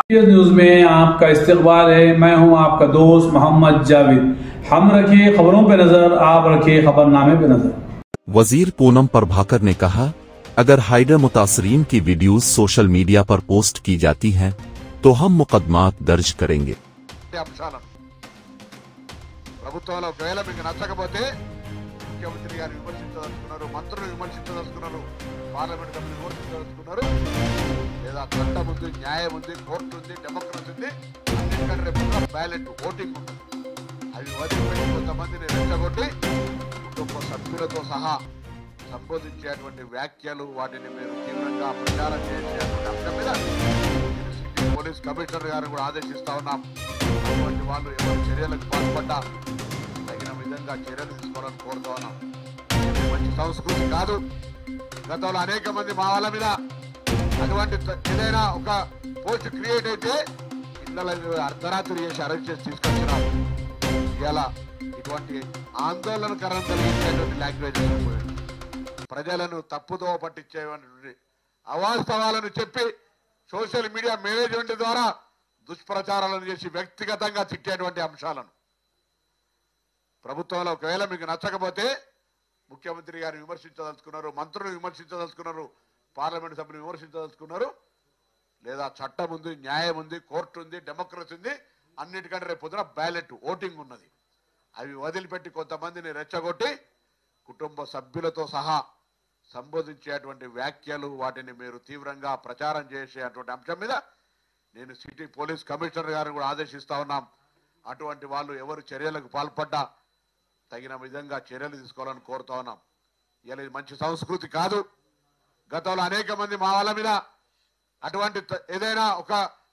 news में आपका इस्तकबाल है मैं हूं आपका दोस्त मोहम्मद जावेद हम रखिए खबरों पे नजर आप रखिए खबरनामे पे नजर वजीर पूनम प्रभाकर ने कहा अगर हाइडर मुतासरीन की वीडियोस सोशल मीडिया पर पोस्ट की जाती हैं तो हम मुकदमात दर्ज करेंगे ఈ అంశాలను ప్రభుత్వంలో ఒకవేళ మీకు నచ్చకపోతే ముఖ్యమంత్రి గారు విమర్శించదలుచుకున్నారు మంత్రులు విమర్శించదలుచుకున్నారు పార్లమెంట్ సభ్యులు విమర్శించదలుచుకున్నారు లేదా చట్టం ఉంది న్యాయం ఉంది కోర్టు ఉంది డెమోక్రసీ ఉంది అన్నింటికంటే రేపు బ్యాలెట్ ఓటింగ్ ఉంది అవి వదిలిపెట్టి కొంతమందిని రెచ్చగొట్టి కుటుంబ సభ్యులతో సహా సంబోధించేటువంటి వ్యాఖ్యలు వాటిని మీరు తీవ్రంగా ప్రచారం చేసేటువంటి అంశం మీద నేను సిటీ పోలీస్ కమిషనర్ గారు కూడా ఆదేశిస్తా ఉన్నాం అటువంటి వాళ్ళు ఎవరు చర్యలకు పాల్పడ్డా తగిన విధంగా చర్యలు తీసుకోవాలని కోరుతా ఉన్నాం ఇది మంచి సంస్కృతి కాదు గతంలో అనేక మంది మా వాళ్ళ మీద అటువంటి త- ఏదైనా ఒక పోస్ట్ క్రియేట్ అయితే ఇళ్ళ అర్ధరాత్రి చేసి అరెస్ట్ చేసి తీసుకొచ్చినారు ఇలా ఇటువంటి ఆందోళనకరం కలిగించేటువంటి లాంగ్వేజ్ ప్రజలను తప్పుదో పట్టించేటువంటి అవాస్తవాలను చెప్పి సోషల్ మీడియా మేనేజ్మెంట్ ద్వారా దుష్ప్రచారాలను చేసి వ్యక్తిగతంగా తిట్టేటువంటి అంశాలను ప్రభుత్వంలో ఒకవేళ మీకు నచ్చకపోతే ముఖ్యమంత్రి గారు విమర్శించదలుచుకున్నారు మంత్రులు విమర్శించదలుచుకున్నారు పార్లమెంట్ సభ్యులు విమర్శించదలుచుకున్నారు లేదా చట్టం ఉంది న్యాయం ఉంది కోర్టు ఉంది డెమోక్రసీ ఉంది అన్నిటికంటే రేపు పొద్దున బ్యాలెట్ ఓటింగ్ ఉన్నది అవి వదిలిపెట్టి కొంతమందిని రెచ్చగొట్టి కుటుంబ సభ్యులతో సహా సంబోధించేటువంటి వ్యాఖ్యలు వాటిని మీరు తీవ్రంగా ప్రచారం చేసేటువంటి అంశం మీద నేను సిటీ పోలీస్ కమిషనర్ గారిని కూడా ఆదేశిస్తా ఉన్నాం అటువంటి వాళ్ళు ఎవరు చర్యలకు పాల్పడ్డా తగిన విధంగా చర్యలు తీసుకోవాలని కోరుతా ఉన్నాం ఇలా ఇది మంచి సంస్కృతి కాదు గతంలో అనేక మంది మా వాళ్ళ మీద అటువంటి త- ఏదైనా ఒక